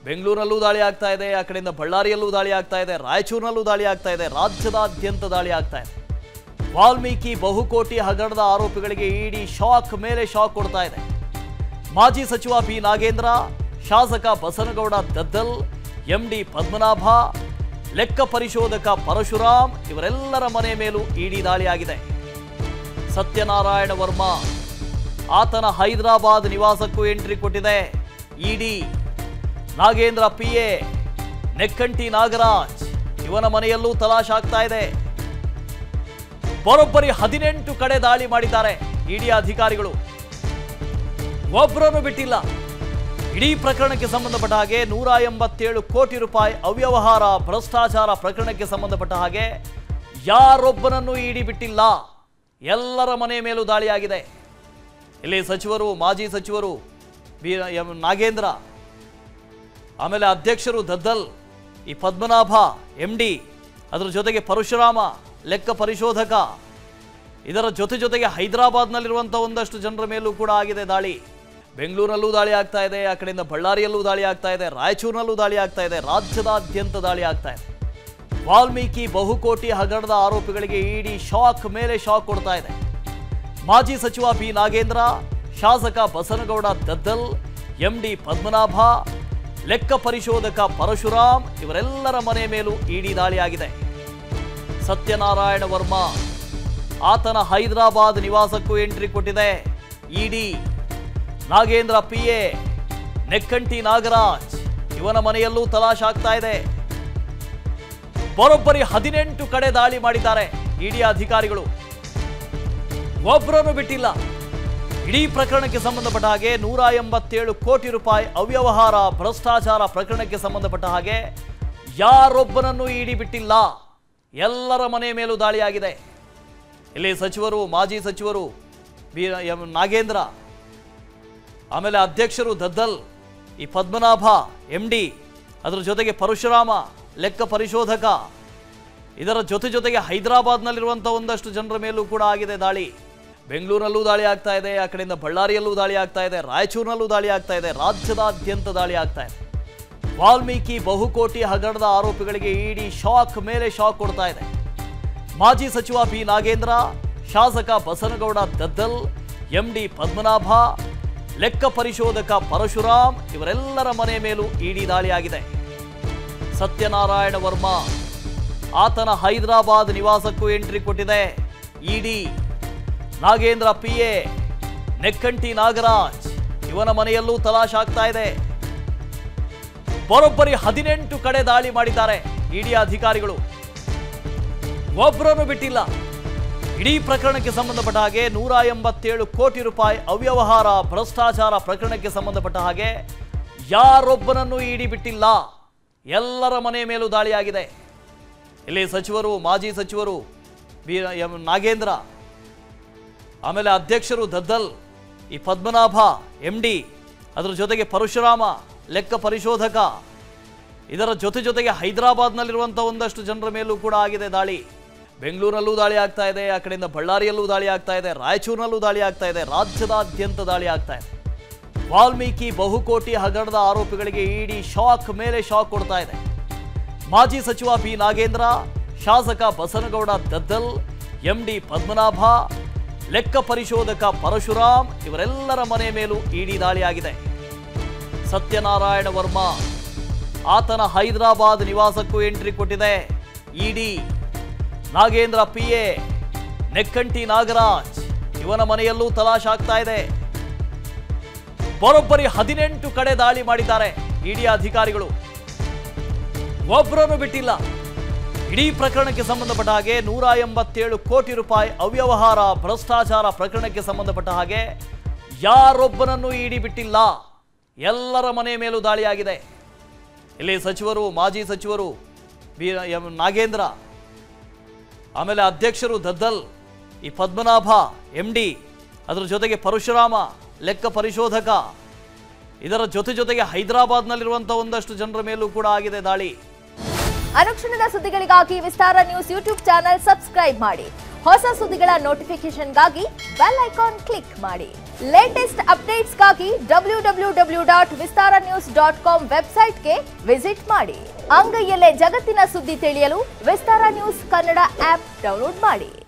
ಬೆಂಗಳೂರಿನಲ್ಲೂ ದಾಳಿ ಆಗ್ತಾ ಇದೆ ಆ ಕಡೆಯಿಂದ ಬಳ್ಳಾರಿಯಲ್ಲೂ ದಾಳಿ ಆಗ್ತಾ ಇದೆ ರಾಯಚೂರಿನಲ್ಲೂ ದಾಳಿ ಆಗ್ತಾ ಇದೆ ರಾಜ್ಯದಾದ್ಯಂತ ದಾಳಿ ಆಗ್ತಾ ಇದೆ ವಾಲ್ಮೀಕಿ ಬಹುಕೋಟಿ ಹಗರಣದ ಆರೋಪಿಗಳಿಗೆ ಇಡಿ ಶಾಕ್ ಮೇಲೆ ಶಾಕ್ ಕೊಡ್ತಾ ಇದೆ ಮಾಜಿ ಸಚಿವ ಬಿ ನಾಗೇಂದ್ರ ಶಾಸಕ ಬಸನಗೌಡ ದದ್ದಲ್ ಎಂಡಿ ಪದ್ಮನಾಭ ಲೆಕ್ಕ ಪರಿಶೋಧಕ ಪರಶುರಾಮ್ ಇವರೆಲ್ಲರ ಮನೆ ಮೇಲೂ ಇಡಿ ದಾಳಿಯಾಗಿದೆ ಸತ್ಯನಾರಾಯಣ ವರ್ಮಾ ಆತನ ಹೈದರಾಬಾದ್ ನಿವಾಸಕ್ಕೂ ಎಂಟ್ರಿ ಕೊಟ್ಟಿದೆ ಇಡಿ ನಾಗೇಂದ್ರ ಪಿಎ ನೆಕ್ಕಂಟಿ ನಾಗರಾಜ್ ಇವನ ಮನೆಯಲ್ಲೂ ತಲಾಶ್ ಆಗ್ತಾ ಇದೆ ಬರೋಬ್ಬರಿ ಹದಿನೆಂಟು ಕಡೆ ದಾಳಿ ಮಾಡಿದ್ದಾರೆ ಇಡಿ ಅಧಿಕಾರಿಗಳು ಒಬ್ಬರನ್ನು ಬಿಟ್ಟಿಲ್ಲ ಇಡೀ ಪ್ರಕರಣಕ್ಕೆ ಸಂಬಂಧಪಟ್ಟ ಹಾಗೆ ನೂರ ಎಂಬತ್ತೇಳು ಕೋಟಿ ರೂಪಾಯಿ ಅವ್ಯವಹಾರ ಭ್ರಷ್ಟಾಚಾರ ಪ್ರಕರಣಕ್ಕೆ ಸಂಬಂಧಪಟ್ಟ ಹಾಗೆ ಯಾರೊಬ್ಬನನ್ನು ಇಡಿ ಬಿಟ್ಟಿಲ್ಲ ಎಲ್ಲರ ಮನೆ ಮೇಲೂ ದಾಳಿಯಾಗಿದೆ ಇಲ್ಲಿ ಸಚಿವರು ಮಾಜಿ ಸಚಿವರು ಬಿ ಎಂ ನಾಗೇಂದ್ರ ಆಮೇಲೆ ಅಧ್ಯಕ್ಷರು ದದ್ದಲ್ ಈ ಪದ್ಮನಾಭ ಎಂ ಡಿ ಅದರ ಜೊತೆಗೆ ಪರಶುರಾಮ ಲೆಕ್ಕ ಪರಿಶೋಧಕ ಇದರ ಜೊತೆ ಜೊತೆಗೆ ಹೈದರಾಬಾದ್ನಲ್ಲಿರುವಂಥ ಒಂದಷ್ಟು ಜನರ ಮೇಲೂ ಕೂಡ ಆಗಿದೆ ದಾಳಿ ಬೆಂಗಳೂರಿನಲ್ಲೂ ದಾಳಿ ಆಗ್ತಾ ಇದೆ ಆ ಕಡೆಯಿಂದ ಬಳ್ಳಾರಿಯಲ್ಲೂ ದಾಳಿ ಆಗ್ತಾ ಇದೆ ರಾಯಚೂರಿನಲ್ಲೂ ದಾಳಿ ಆಗ್ತಾ ಇದೆ ರಾಜ್ಯದಾದ್ಯಂತ ದಾಳಿ ಆಗ್ತಾ ಇದೆ ವಾಲ್ಮೀಕಿ ಬಹುಕೋಟಿ ಹಗರಣದ ಆರೋಪಿಗಳಿಗೆ ಇಡಿ ಶಾಕ್ ಮೇಲೆ ಶಾಕ್ ಕೊಡ್ತಾ ಇದೆ ಮಾಜಿ ಸಚಿವ ಬಿ ನಾಗೇಂದ್ರ ಶಾಸಕ ಬಸನಗೌಡ ದದ್ದಲ್ ಎಂಡಿ ಪದ್ಮನಾಭ ಲೆಕ್ಕ ಪರಿಶೋಧಕ ಪರಶುರಾಮ್ ಇವರೆಲ್ಲರ ಮನೆ ಮೇಲೂ ಇಡಿ ದಾಳಿಯಾಗಿದೆ ಸತ್ಯನಾರಾಯಣ ವರ್ಮಾ ಆತನ ಹೈದರಾಬಾದ್ ನಿವಾಸಕ್ಕೂ ಎಂಟ್ರಿ ಕೊಟ್ಟಿದೆ ಇಡಿ ನಾಗೇಂದ್ರ ಪಿಎ ನೆಕ್ಕಂಟಿ ನಾಗರಾಜ್ ಇವನ ಮನೆಯಲ್ಲೂ ತಲಾಶ್ ಆಗ್ತಾ ಇದೆ ಬರೋಬ್ಬರಿ ಹದಿನೆಂಟು ಕಡೆ ದಾಳಿ ಮಾಡಿದ್ದಾರೆ ಇಡಿ ಅಧಿಕಾರಿಗಳು ಒಬ್ಬರನ್ನು ಬಿಟ್ಟಿಲ್ಲ ಇಡೀ ಪ್ರಕರಣಕ್ಕೆ ಸಂಬಂಧಪಟ್ಟ ಹಾಗೆ ನೂರ ಎಂಬತ್ತೇಳು ಕೋಟಿ ರೂಪಾಯಿ ಅವ್ಯವಹಾರ ಭ್ರಷ್ಟಾಚಾರ ಪ್ರಕರಣಕ್ಕೆ ಸಂಬಂಧಪಟ್ಟ ಹಾಗೆ ಯಾರೊಬ್ಬನನ್ನು ಇಡಿ ಬಿಟ್ಟಿಲ್ಲ ಎಲ್ಲರ ಮನೆ ಮೇಲೂ ದಾಳಿಯಾಗಿದೆ ಇಲ್ಲಿ ಸಚಿವರು ಮಾಜಿ ಸಚಿವರು ಬಿ ಎಂ ನಾಗೇಂದ್ರ ಆಮೇಲೆ ಅಧ್ಯಕ್ಷರು ದದ್ದಲ್ ಈ ಪದ್ಮನಾಭ ಎಂ ಡಿ ಅದರ ಜೊತೆಗೆ ಪರಶುರಾಮ ಲೆಕ್ಕ ಪರಿಶೋಧಕ ಇದರ ಜೊತೆ ಜೊತೆಗೆ ಹೈದರಾಬಾದ್ನಲ್ಲಿರುವಂಥ ಒಂದಷ್ಟು ಜನರ ಮೇಲೂ ಕೂಡ ಆಗಿದೆ ದಾಳಿ ಬೆಂಗಳೂರಿನಲ್ಲೂ ದಾಳಿ ಆಗ್ತಾ ಇದೆ ಆ ಕಡೆಯಿಂದ ಬಳ್ಳಾರಿಯಲ್ಲೂ ದಾಳಿ ಆಗ್ತಾ ಇದೆ ರಾಯಚೂರಿನಲ್ಲೂ ದಾಳಿ ಆಗ್ತಾ ಇದೆ ರಾಜ್ಯದಾದ್ಯಂತ ದಾಳಿ ಆಗ್ತಾ ಇದೆ ವಾಲ್ಮೀಕಿ ಬಹುಕೋಟಿ ಹಗರಣದ ಆರೋಪಿಗಳಿಗೆ ಇಡಿ ಶಾಕ್ ಮೇಲೆ ಶಾಕ್ ಕೊಡ್ತಾ ಇದೆ ಮಾಜಿ ಸಚಿವ ಬಿ ನಾಗೇಂದ್ರ ಶಾಸಕ ಬಸನಗೌಡ ದದ್ದಲ್ ಎಂಡಿ ಪದ್ಮನಾಭ ಲೆಕ್ಕ ಪರಿಶೋಧಕ ಪರಶುರಾಮ್ ಇವರೆಲ್ಲರ ಮನೆ ಮೇಲೂ ಇಡಿ ದಾಳಿಯಾಗಿದೆ ಸತ್ಯನಾರಾಯಣ ವರ್ಮಾ ಆತನ ಹೈದರಾಬಾದ್ ನಿವಾಸಕ್ಕೂ ಎಂಟ್ರಿ ಕೊಟ್ಟಿದೆ ಇಡಿ ನಾಗೇಂದ್ರ ಪಿಎ ನೆಕ್ಕಂಟಿ ನಾಗರಾಜ್ ಇವನ ಮನೆಯಲ್ಲೂ ತಲಾಶ್ ಆಗ್ತಾ ಇದೆ ಬರೋಬ್ಬರಿ ಹದಿನೆಂಟು ಕಡೆ ದಾಳಿ ಮಾಡಿದ್ದಾರೆ ಇಡಿ ಅಧಿಕಾರಿಗಳು ಒಬ್ಬರನ್ನು ಬಿಟ್ಟಿಲ್ಲ ಇಡೀ ಪ್ರಕರಣಕ್ಕೆ ಸಂಬಂಧಪಟ್ಟ ಹಾಗೆ ನೂರ ಎಂಬತ್ತೇಳು ಕೋಟಿ ರೂಪಾಯಿ ಅವ್ಯವಹಾರ ಭ್ರಷ್ಟಾಚಾರ ಪ್ರಕರಣಕ್ಕೆ ಸಂಬಂಧಪಟ್ಟ ಹಾಗೆ ಯಾರೊಬ್ಬನನ್ನು ಇಡಿ ಬಿಟ್ಟಿಲ್ಲ ಎಲ್ಲರ ಮನೆ ಮೇಲೂ ದಾಳಿಯಾಗಿದೆ ಇಲ್ಲಿ ಸಚಿವರು ಮಾಜಿ ಸಚಿವರು ಬಿ ಎಂ ನಾಗೇಂದ್ರ ಆಮೇಲೆ ಅಧ್ಯಕ್ಷರು ದದ್ದಲ್ ಈ ಪದ್ಮನಾಭ ಎಂ ಡಿ ಅದರ ಜೊತೆಗೆ ಪರಶುರಾಮ ಲೆಕ್ಕ ಪರಿಶೋಧಕ ಇದರ ಜೊತೆ ಜೊತೆಗೆ ಹೈದರಾಬಾದ್ನಲ್ಲಿರುವಂಥ ಒಂದಷ್ಟು ಜನರ ಮೇಲೂ ಕೂಡ ಆಗಿದೆ ದಾಳಿ ಬೆಂಗಳೂರಿನಲ್ಲೂ ದಾಳಿ ಆಗ್ತಾ ಇದೆ ಆ ಕಡೆಯಿಂದ ಬಳ್ಳಾರಿಯಲ್ಲೂ ದಾಳಿ ಆಗ್ತಾ ಇದೆ ರಾಯಚೂರಿನಲ್ಲೂ ದಾಳಿ ಆಗ್ತಾ ಇದೆ ರಾಜ್ಯದಾದ್ಯಂತ ದಾಳಿ ಆಗ್ತಾ ಇದೆ ವಾಲ್ಮೀಕಿ ಬಹುಕೋಟಿ ಹಗರಣದ ಆರೋಪಿಗಳಿಗೆ ಇಡಿ ಶಾಕ್ ಮೇಲೆ ಶಾಕ್ ಕೊಡ್ತಾ ಇದೆ ಮಾಜಿ ಸಚಿವ ಬಿ ನಾಗೇಂದ್ರ ಶಾಸಕ ಬಸನಗೌಡ ದದ್ದಲ್ ಎಂಡಿ ಪದ್ಮನಾಭ ಲೆಕ್ಕ ಪರಿಶೋಧಕ ಪರಶುರಾಮ್ ಇವರೆಲ್ಲರ ಮನೆ ಮೇಲೂ ಇಡಿ ದಾಳಿಯಾಗಿದೆ ಸತ್ಯನಾರಾಯಣ ವರ್ಮಾ ಆತನ ಹೈದರಾಬಾದ್ ನಿವಾಸಕ್ಕೂ ಎಂಟ್ರಿ ಕೊಟ್ಟಿದೆ ಇಡಿ ನಾಗೇಂದ್ರ ಪಿಎ ನೆಕ್ಕಂಟಿ ನಾಗರಾಜ್ ಇವನ ಮನೆಯಲ್ಲೂ ತಲಾಶ್ ಆಗ್ತಾ ಇದೆ ಬರೋಬ್ಬರಿ ಹದಿನೆಂಟು ಕಡೆ ದಾಳಿ ಮಾಡಿದ್ದಾರೆ ಇಡಿ ಅಧಿಕಾರಿಗಳು ಒಬ್ಬರನ್ನು ಬಿಟ್ಟಿಲ್ಲ ಇಡೀ ಪ್ರಕರಣಕ್ಕೆ ಸಂಬಂಧಪಟ್ಟ ಹಾಗೆ ನೂರ ಎಂಬತ್ತೇಳು ಕೋಟಿ ರೂಪಾಯಿ ಅವ್ಯವಹಾರ ಭ್ರಷ್ಟಾಚಾರ ಪ್ರಕರಣಕ್ಕೆ ಸಂಬಂಧಪಟ್ಟ ಹಾಗೆ ಯಾರೊಬ್ಬನನ್ನು ಇಡಿ ಬಿಟ್ಟಿಲ್ಲ ಎಲ್ಲರ ಮನೆ ಮೇಲೂ ದಾಳಿಯಾಗಿದೆ ಇಲ್ಲಿ ಸಚಿವರು ಮಾಜಿ ಸಚಿವರು ಬಿ ಎಂ ನಾಗೇಂದ್ರ ಆಮೇಲೆ ಅಧ್ಯಕ್ಷರು ದದ್ದಲ್ ಈ ಪದ್ಮನಾಭ ಎಂ ಡಿ ಅದರ ಜೊತೆಗೆ ಪರಶುರಾಮ ಲೆಕ್ಕ ಪರಿಶೋಧಕ ಇದರ ಜೊತೆ ಜೊತೆಗೆ ಹೈದರಾಬಾದ್ನಲ್ಲಿರುವಂಥ ಒಂದಷ್ಟು ಜನರ ಮೇಲೂ ಕೂಡ ಆಗಿದೆ ದಾಳಿ ಅನುಕ್ಷಣದ ಸುದ್ದಿಗಳಿಗಾಗಿ Vistara news YouTube channel subscribe ಮಾಡಿ ಹೊಸ ಸುದ್ದಿಗಳ ನೋಟಿಫಿಕೇಶನ್ಗಾಗಿ ಬೆಲ್ ಐಕಾನ್ ಕ್ಲಿಕ್ ಮಾಡಿ ಲೇಟೆಸ್ಟ್ ಅಪ್ಡೇಟ್ಸ್ಗಾಗಿ W W W dot Vistara news dot com ವೆಬ್ಸೈಟ್ಗೆ ವಿಸಿಟ್ ಮಾಡಿ ಅಂಗೈಯಲ್ಲೇ ಜಗತ್ತಿನ ಸುದ್ದಿ ತಿಳಿಯಲು Vistara news Kannada app download ಮಾಡಿ